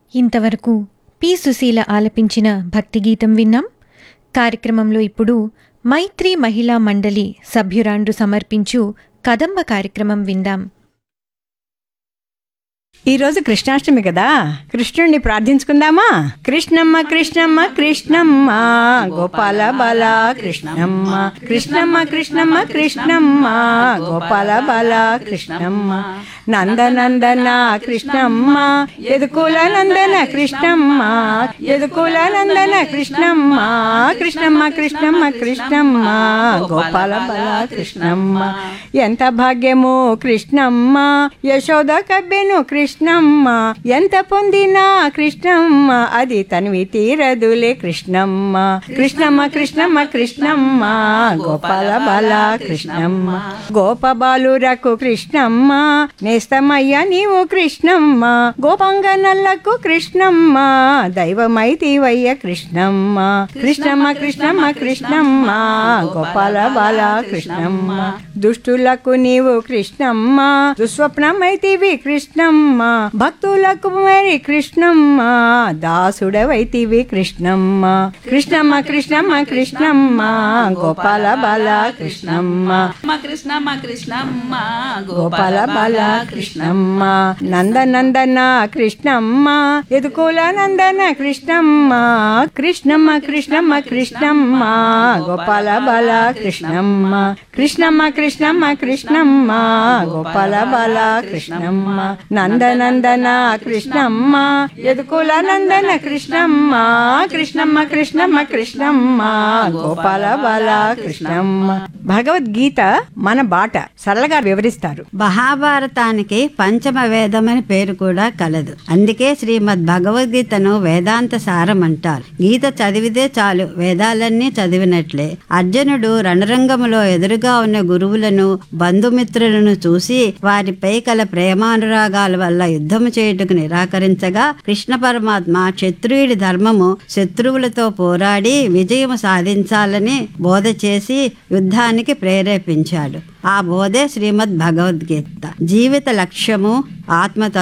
ఇంతవరకు పి సుశీల ఆలపించిన భక్తి గీతం విన్నాం కార్యక్రమంలో ఇప్పుడు మైత్రి మహిళా మండలి సభ్యురాండ్రు సమర్పించు కదంబ కార్యక్రమం విందాం ఈ రోజు కృష్ణాష్టమి కదా కృష్ణుడిని ప్రార్థించుకుందామా కృష్ణమ్మ కృష్ణమ్మ కృష్ణమ్మ గోపాల బాల కృష్ణమ్మ కృష్ణమ్మ కృష్ణమ్మ కృష్ణమ్మ గోపాల బాల కృష్ణమ్మ నందనందన కృష్ణమ్మ ఎదుకుల నందన కృష్ణమ్మ ఎదుకుల నందన కృష్ణమ్మ కృష్ణమ్మ కృష్ణమ్మ కృష్ణమ్మ గోపాల బాల కృష్ణమ్మ ఎంత భాగ్యము కృష్ణమ్మ యశోద కబ్బెను కృష్ణమ్మ ఎంత పొందినా కృష్ణమ్మ అది తనివి తీరదులే కృష్ణమ్మ కృష్ణమ్మ కృష్ణమ్మ కృష్ణమ్మ గోపాల బాల కృష్ణమ్మ గోప బాలురకు కృష్ణమ్మ నేస్తమయ్య నీవు కృష్ణమ్మ గోపంగ నల్లకు కృష్ణమ్మ దైవమైతివయ్య కృష్ణమ్మ కృష్ణమ్మ కృష్ణమ్మ కృష్ణమ్మ గోపాల బాల కృష్ణమ్మ దుష్టులకు నీవు కృష్ణమ్మ దుస్వప్నమైతివి కృష్ణమ్మ భక్తులకు మరి కృష్ణమ్మ దాసుడవైతివి కృష్ణమ్మ కృష్ణమ్మ కృష్ణమ్మ కృష్ణమ్మ గోపాల బాల కృష్ణమ్మ మా కృష్ణమ్మ కృష్ణమ్మ గోపాల బాల కృష్ణమ్మ నందనందన కృష్ణమ్మ ఎదుకుల నందన కృష్ణమ్మ కృష్ణమ్మ కృష్ణమ్మ కృష్ణమ్మ గోపాల బాల కృష్ణమ్మ కృష్ణమ్మ కృష్ణమ్మ కృష్ణమ్మ గోపాల బాల కృష్ణమ్మ నందనందన కృష్ణమ్మ ఎదుకుల నందన కృష్ణమ్మ కృష్ణమ్మ కృష్ణమ్మ కృష్ణమ్మ గోపాల బాల కృష్ణమ్మ భగవద్గీత మన బాట సరళగా వివరిస్తారు మహాభారతానికి పంచమ వేదమని పేరు కూడా కలదు అందుకే శ్రీమద్ భగవద్గీతను వేదాంత సారం అంటారు గీత చదివితే చాలు వేదాలన్నీ చదివినట్లే అర్జునుడు రణరంగములో ఎదురుగా ఉన్న గురువులను బంధుమిత్రులను చూసి వారిపై కల ప్రేమానురాగాల వల్ల యుద్ధము చేయుటకు నిరాకరించగా కృష్ణ పరమాత్మ క్షత్రియుడి ధర్మము శత్రువులతో పోరాడి విజయము సాధించాలని బోధ చేసి యుద్ధానికి ప్రేరేపించాడు ఆ బోధే శ్రీమద్ భగవద్గీత జీవిత లక్ష్యము ఆత్మ